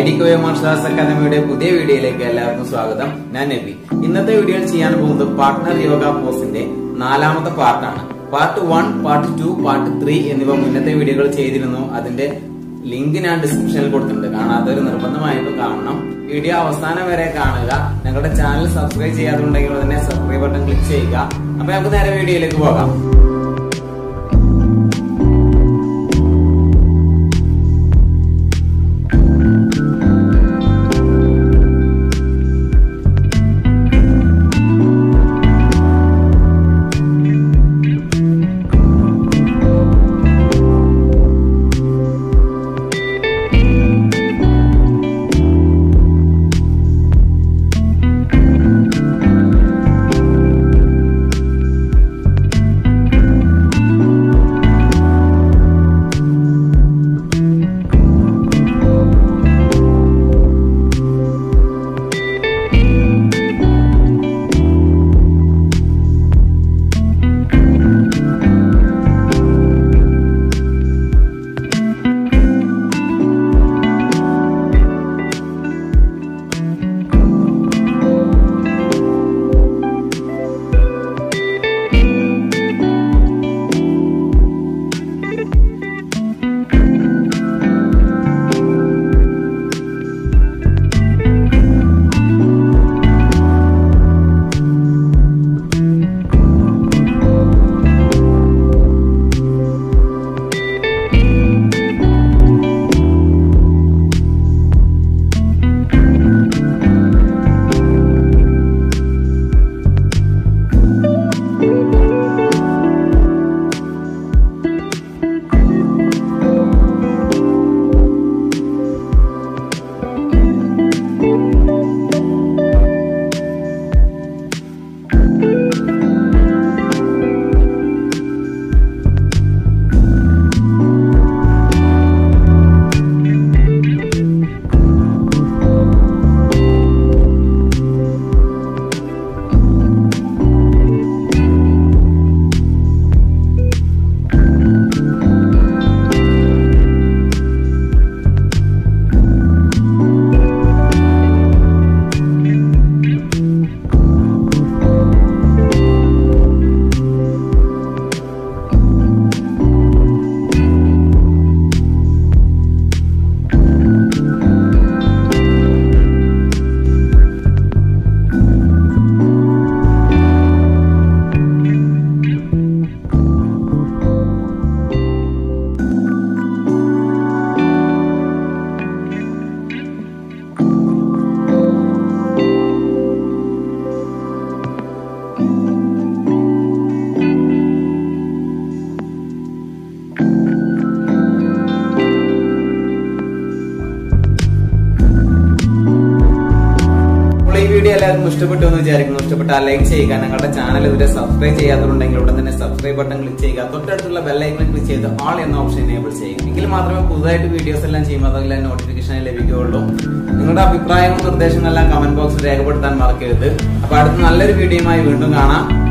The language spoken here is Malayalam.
ഡി കോയ മാർഷൽ ആർട്സ് അക്കാദമിയുടെ പുതിയ വീഡിയോയിലേക്ക് എല്ലാവർക്കും സ്വാഗതം ഞാൻ നബി ഇന്നത്തെ വീഡിയോയിൽ ചെയ്യാൻ പോകുന്നത് പാർട്ട്ണർ യോഗ പോസിന്റെ നാലാമത്തെ പാർട്ടാണ് part one part two part three എന്നിവ മുന്നത്തെ വീഡിയോകൾ ചെയ്തിരുന്നു അതിന്റെ ലിങ്ക് ഞാൻ ഡിസ്ക്രിപ്ഷനിൽ കൊടുത്തിട്ടുണ്ട് കാണാത്തവർ നിർബന്ധമായിട്ടും കാണണം വീഡിയോ അവസാനം വരെ കാണുക ഞങ്ങളുടെ ചാനൽ സബ്സ്ക്രൈബ് ചെയ്യാതുണ്ടെങ്കിൽ തന്നെ സബ്സ്ക്രൈബ് ബട്ടൺ ക്ലിക്ക് ചെയ്യുക അപ്പൊ നമുക്ക് നേരെ വീഡിയോയിലേക്ക് പോകാം അപ്പോൾ ഈ വീഡിയോ എല്ലാവർക്കും ഇഷ്ടപ്പെട്ടു എന്ന് വിചാരിക്കുന്നു ഇഷ്ടപ്പെട്ടാൽ ലൈക്ക് ചെയ്യുക ഞങ്ങളുടെ ചാനൽ ഇതുവരെ സബ്സ്ക്രൈബ് ചെയ്യാത്തതുണ്ടെങ്കിൽ ഉടൻ തന്നെ സബ്സ്ക്രൈബ് ബട്ടൺ ക്ലിക്ക് ചെയ്യുക തൊട്ടടുത്തുള്ള ബെല്ലൈക്കൺ ക്ലിക്ക് ചെയ്ത് ആൾ എന്ന ഓപ്ഷൻ എനേബിൾ ചെയ്യുക എങ്കിൽ മാത്രമേ പുതുതായിട്ട് വീഡിയോസ് എല്ലാം ചെയ്യുമ്പോൾ അതെല്ലാം നോട്ടിഫിക്കേഷൻ ലഭിക്കുകയുള്ളൂ നിങ്ങളുടെ അഭിപ്രായങ്ങളും നിർദ്ദേശങ്ങളെല്ലാം കമന്റ് ബോക്സിൽ രേഖപ്പെടുത്താൻ മറക്കരുത് അപ്പൊ അടുത്ത നല്ലൊരു വീഡിയോയുമായി വീണ്ടും കാണാം